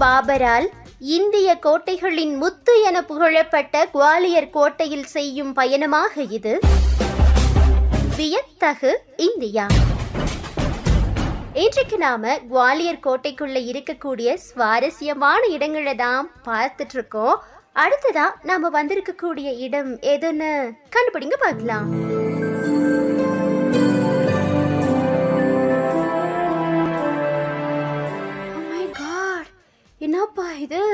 பாபரால் இந்திய கோட்டைகளின் முத்து என புகழப்பட்ட குவாலியர் கோட்டையில் செய்யும் பயணமாக இது வியத்தகு இந்தியா இன்றைக்கு நாம குவாலியர் கோட்டைக்குள்ள இருக்கக்கூடிய சுவாரஸ்யமான இடங்களை தான் பார்த்துட்டு இருக்கோம் அடுத்ததா நாம வந்திருக்கக்கூடிய இடம் எதுன்னு கண்டுபிடிங்க பார்க்கலாம் Oh my God! என்னப்பா இது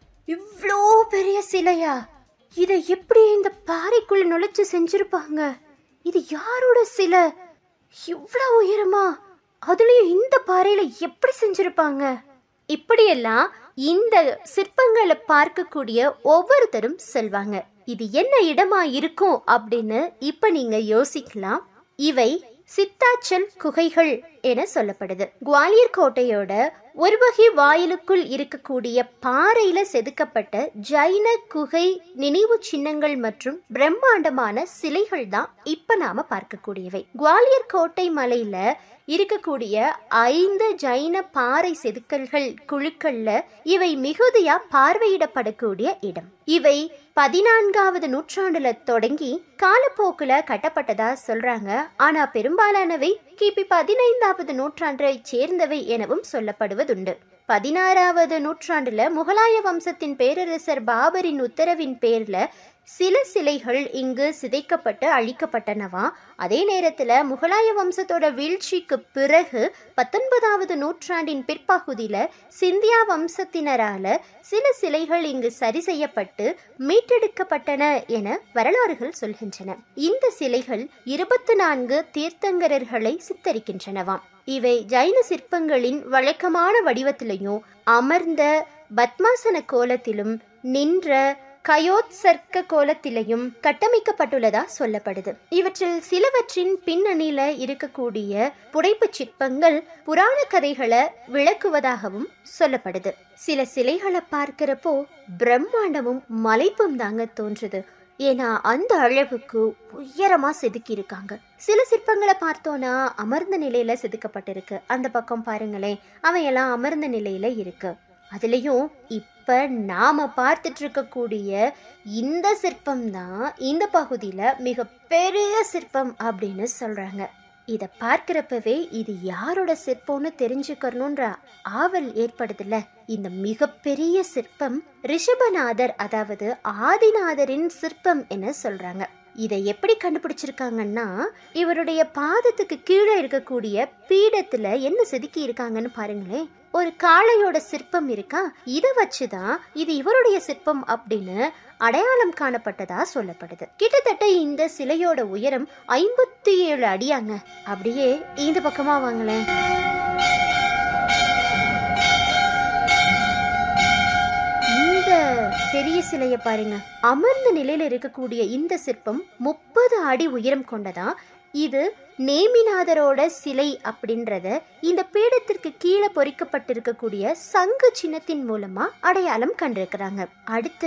இவ்வளோ பெரிய சிலையா இதை எப்படி இந்த பாறைக்குள்ள நுழைச்சு செஞ்சிருப்பாங்க இது யாரோட சிலை இவ்வளோ உயரமா அதுலயும் இந்த பாறையில எப்படி செஞ்சிருப்பாங்க இப்படியெல்லாம் இந்த சிற்பங்களை பார்க்கக்கூடிய ஒவ்வொருத்தரும் சொல்வாங்க இது என்ன இடமா இருக்கும் அப்படின்னு இப்ப நீங்க யோசிக்கலாம் இவை சித்தாச்சல் குகைகள் என சொல்லப்படுது குவாலியர் கோட்டையோட ஒரு வகை வாயிலுக்குள் இருக்கக்கூடிய பாறையில செதுக்கப்பட்ட ஜைன குகை நினைவு சின்னங்கள் மற்றும் பிரம்மாண்டமான சிலைகள் தான் இப்ப நாம பார்க்கக்கூடியவை குவாலியர் கோட்டை மலையில இருக்கக்கூடிய ஐந்து ஜைன பாறை செதுக்கல்கள் குழுக்கள்ல இவை மிகுதியா பார்வையிடப்படக்கூடிய இடம் இவை பதினான்காவது நூற்றாண்டுல தொடங்கி காலப்போக்குல கட்டப்பட்டதா சொல்றாங்க ஆனா பெரும்பாலானவை கிபி பதினைந்தாவது நூற்றாண்டை சேர்ந்தவை எனவும் சொல்லப்படுவதுண்டு பதினாறாவது நூற்றாண்டுல முகலாய வம்சத்தின் பேரரசர் பாபரின் உத்தரவின் பேர்ல சில சிலைகள் இங்கு சிதைக்கப்பட்டு அழிக்கப்பட்டனவா அதே நேரத்துல முகலாய வம்சத்தோட வீழ்ச்சிக்கு பிறகு பத்தொன்பதாவது நூற்றாண்டின் பிற்பகுதியில சிந்தியா வம்சத்தினரால சில சிலைகள் இங்கு சரி செய்யப்பட்டு மீட்டெடுக்கப்பட்டன என வரலாறுகள் சொல்கின்றன இந்த சிலைகள் இருபத்தி நான்கு தீர்த்தங்கரர்களை சித்தரிக்கின்றனவாம் இவை ஜைன சிற்பங்களின் வழக்கமான வடிவத்திலையும் அமர்ந்த பத்மாசன கோலத்திலும் நின்ற கயோத்சர்க்க கோலத்திலையும் கட்டமைக்கப்பட்டுள்ளதா சொல்லப்படுது இவற்றில் சிலவற்றின் பின்னணியில இருக்கக்கூடிய புடைப்புச் சிற்பங்கள் புராண கதைகளை விளக்குவதாகவும் சொல்லப்படுது சில சிலைகளை பார்க்கிறப்போ பிரம்மாண்டமும் மலைப்பும் தாங்க தோன்றுது ஏன்னா அந்த அளவுக்கு உயரமா செதுக்கி இருக்காங்க சில சிற்பங்களை பார்த்தோன்னா அமர்ந்த நிலையில செதுக்கப்பட்டிருக்கு அந்த பக்கம் பாருங்களேன் அவையெல்லாம் அமர்ந்த நிலையில இருக்கு அதுலேயும் இப்போ நாம் பார்த்துட்டு இருக்கக்கூடிய இந்த சிற்பம் தான் இந்த பகுதியில் மிகப்பெரிய சிற்பம் அப்படின்னு சொல்கிறாங்க இதை பார்க்குறப்பவே இது யாரோட சிற்பம்னு தெரிஞ்சுக்கணுன்ற ஆவல் ஏற்படுதுல்ல இந்த மிகப்பெரிய சிற்பம் ரிஷபநாதர் அதாவது ஆதிநாதரின் சிற்பம் என சொல்கிறாங்க இதை எப்படி கண்டுபிடிச்சிருக்காங்கன்னா இவருடைய பாதத்துக்கு கீழே இருக்கக்கூடிய பீடத்துல என்ன செதுக்கி இருக்காங்கன்னு பாருங்களேன் ஒரு காளையோட சிற்பம் இருக்கா இதை வச்சுதான் இது இவருடைய சிற்பம் அப்படின்னு அடையாளம் காணப்பட்டதா சொல்லப்படுது கிட்டத்தட்ட இந்த சிலையோட உயரம் ஐம்பத்தி ஏழு அடியாங்க அப்படியே இந்த பக்கமா வாங்களேன் இந்த பெரிய சிலையை பாருங்க அமர்ந்த நிலையில இருக்கக்கூடிய இந்த சிற்பம் முப்பது அடி உயரம் கொண்டதா இது நேமிநாதரோட சிலை அப்படின்றத இந்த பீடத்திற்கு கீழே பொறிக்கப்பட்டிருக்கக்கூடிய சங்கு சின்னத்தின் மூலமா அடையாளம் கண்டிருக்கிறாங்க அடுத்த